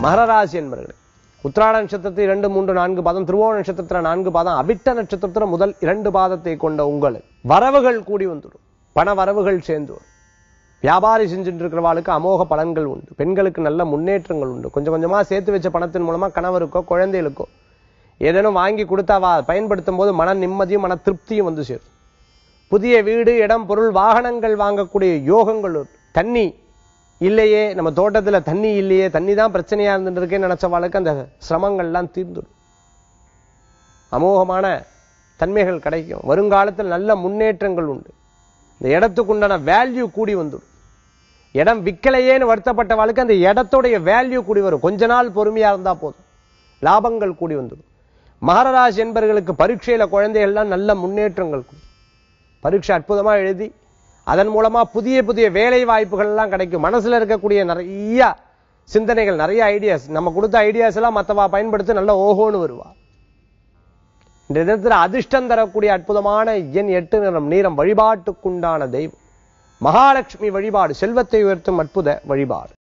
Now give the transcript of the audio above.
மகராசி என்பவர்களே உத்திராட நட்சத்திரத்தில் இரண்டு மூன்று நான்கு பாதம் திருவோண நட்சத்திரத்துல நான்கு பாதம் அபிட்ட நட்சத்திரத்துல முதல் இரண்டு பாதத்தை கொண்ட உங்களுக்கு வரவுகள் கூடி வந்துடும் பண வரவுகள் சேர்ந்து வரும் வியாபாரி செஞ்சுட்டு இருக்கிறவாளுக்கு அமோக பலன்கள் உண்டு பெண்களுக்கு நல்ல முன்னேற்றங்கள் உண்டு கொஞ்சம் கொஞ்சமா சேர்த்து வச்ச பணத்தின் மூலமா கணவருக்கோ குழந்தைகளுக்கோ ஏதேனும் வாங்கி கொடுத்தா வா பயன்படுத்தும் போது மன நிம்மதியும் மன திருப்தியும் வந்து சேரும் புதிய வீடு இடம் பொருள் வாகனங்கள் வாங்கக்கூடிய யோகங்கள் உண்டு. தண்ணி இல்லையே நம்ம தோட்டத்துல தண்ணி இல்லையே தண்ணி தான் பிரச்சனையா இருந்துட்டு இருக்கேன்னு நினைச்சவாளுக்கு அந்த சிரமங்கள்லாம் தீர்ந்துடும் அமோகமான தன்மைகள் கிடைக்கும் வருங்காலத்தில் நல்ல முன்னேற்றங்கள் உண்டு இந்த இடத்துக்கு உண்டான வேல்யூ கூடி வந்துடும் இடம் விக்கலையேன்னு வருத்தப்பட்டவாளுக்கு அந்த இடத்துடைய வேல்யூ கூடி வரும் கொஞ்ச நாள் பொறுமையா இருந்தா போதும் லாபங்கள் கூடி வந்துடும் மகரராசி என்பவர்களுக்கு பரீட்சையில குழந்தைகள்லாம் நல்ல முன்னேற்றங்கள் கூடும் பரீட்சை அற்புதமா எழுதி அதன் மூலமா புதிய புதிய வேலை வாய்ப்புகள் எல்லாம் கிடைக்கும் மனசுல இருக்கக்கூடிய நிறைய சிந்தனைகள் நிறைய ஐடியாஸ் நம்ம கொடுத்த ஐடியாஸ் எல்லாம் மத்தவா பயன்படுத்தி நல்ல ஓஹோன்னு வருவா இந்த தினத்துல அதிர்ஷ்டம் தரக்கூடிய அற்புதமான எண் எட்டு நிறம் நீரம் வழிபாட்டுக்குண்டான தெய்வம் மகாலட்சுமி வழிபாடு செல்வத்தை உயர்த்தும் அற்புத வழிபாடு